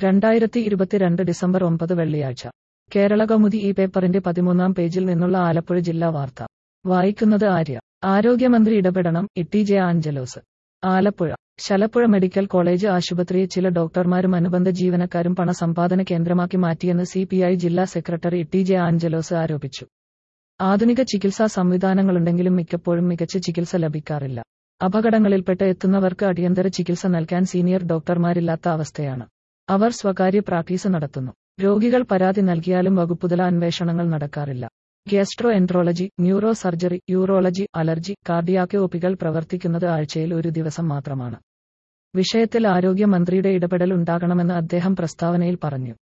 രണ്ടായിരത്തി ഇരുപത്തിരണ്ട് ഡിസംബർ ഒമ്പത് വെള്ളിയാഴ്ച കേരള കൗമുദി ഈ പേപ്പറിന്റെ പതിമൂന്നാം പേജിൽ നിന്നുള്ള ആലപ്പുഴ ജില്ലാ വാർത്ത വായിക്കുന്നത് ആര്യ ആരോഗ്യമന്ത്രി ഇടപെടണം ഇട്ടി ജെ ആഞ്ചലോസ് ആലപ്പുഴ ശലപ്പുഴ മെഡിക്കൽ കോളേജ് ആശുപത്രിയെ ചില ഡോക്ടർമാരും അനുബന്ധ ജീവനക്കാരും പണസമ്പാദന കേന്ദ്രമാക്കി മാറ്റിയെന്ന് സി പി ഐ ജില്ലാ സെക്രട്ടറി ഇട്ടി ജെ ആഞ്ചലോസ് ആരോപിച്ചു ആധുനിക ചികിത്സാ സംവിധാനങ്ങളുണ്ടെങ്കിലും മിക്കപ്പോഴും മികച്ച ചികിത്സ ലഭിക്കാറില്ല അപകടങ്ങളിൽപ്പെട്ട് എത്തുന്നവർക്ക് അടിയന്തര ചികിത്സ നൽകാൻ സീനിയർ ഡോക്ടർമാരില്ലാത്ത അവസ്ഥയാണ് അവർ സ്വകാര്യ പ്രാക്ടീസ് നടത്തുന്നു രോഗികൾ പരാതി നൽകിയാലും വകുപ്പുതല അന്വേഷണങ്ങൾ നടക്കാറില്ല gastroenterology neuro surgery urology allergy cardiac ഒപികൾ പ്രവർത്തിക്കുന്നത് ആഴ്ചയിൽ ഒരു ദിവസം മാത്രമാണ് വിഷയത്തിൽ ആരോഗ്യമന്ത്രിയുടെ ഇടപെടൽ ഉണ്ടാകണമെന്ന് അദ്ദേഹം പ്രസ്താവനയിൽ പറഞ്ഞു